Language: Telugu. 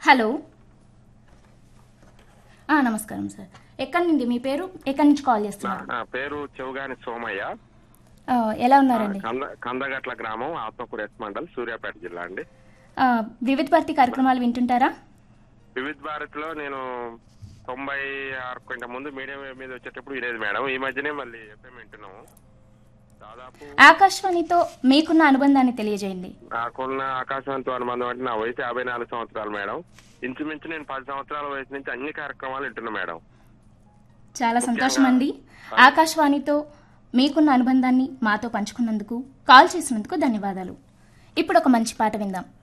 హలో ఆ, నమస్కారం సార్ ఎక్కడి నుండి మీ పేరు ఎక్కడి నుంచి కాల్ నా చేస్తున్నారు నా పేరు చెవుగాని సోమయ్య ఆ, ఎలా ఉన్నారండి కంద కందగట్ల గ్రామం ఆత్మకూరు ఎస్ మండల్ సూర్యాపేట జిల్లా అండి ఆ, వివిధ భారతి కార్యక్రమాలు వింటుంటారా వివిధ్ భారత్ లో నేను తొంభై ఆరు కొంత ముందు మీడియం మీద వచ్చేటప్పుడు వినేది మేడం ఈ మధ్యనే మళ్ళీ ఎఫ్ఎం వింటున్నాము దాదాపు ఆకాశవాణితో మీకున్న అనుబంధాన్ని తెలియజేయండి నాకున్న ఆకాశవాణితో అనుబంధం అంటే నా వయసు యాభై నాలుగు సంవత్సరాలు మేడం ఇంచుమించు నేను పది సంవత్సరాల వయసు నుంచి అన్ని కార్యక్రమాలు వింటున్నా మేడం చాలా సంతోషం అండి ఆకాశవాణితో మీకున్న అనుబంధాన్ని మాతో పంచుకున్నందుకు కాల్ చేసినందుకు ధన్యవాదాలు ఇప్పుడు ఒక మంచి పాట విందాం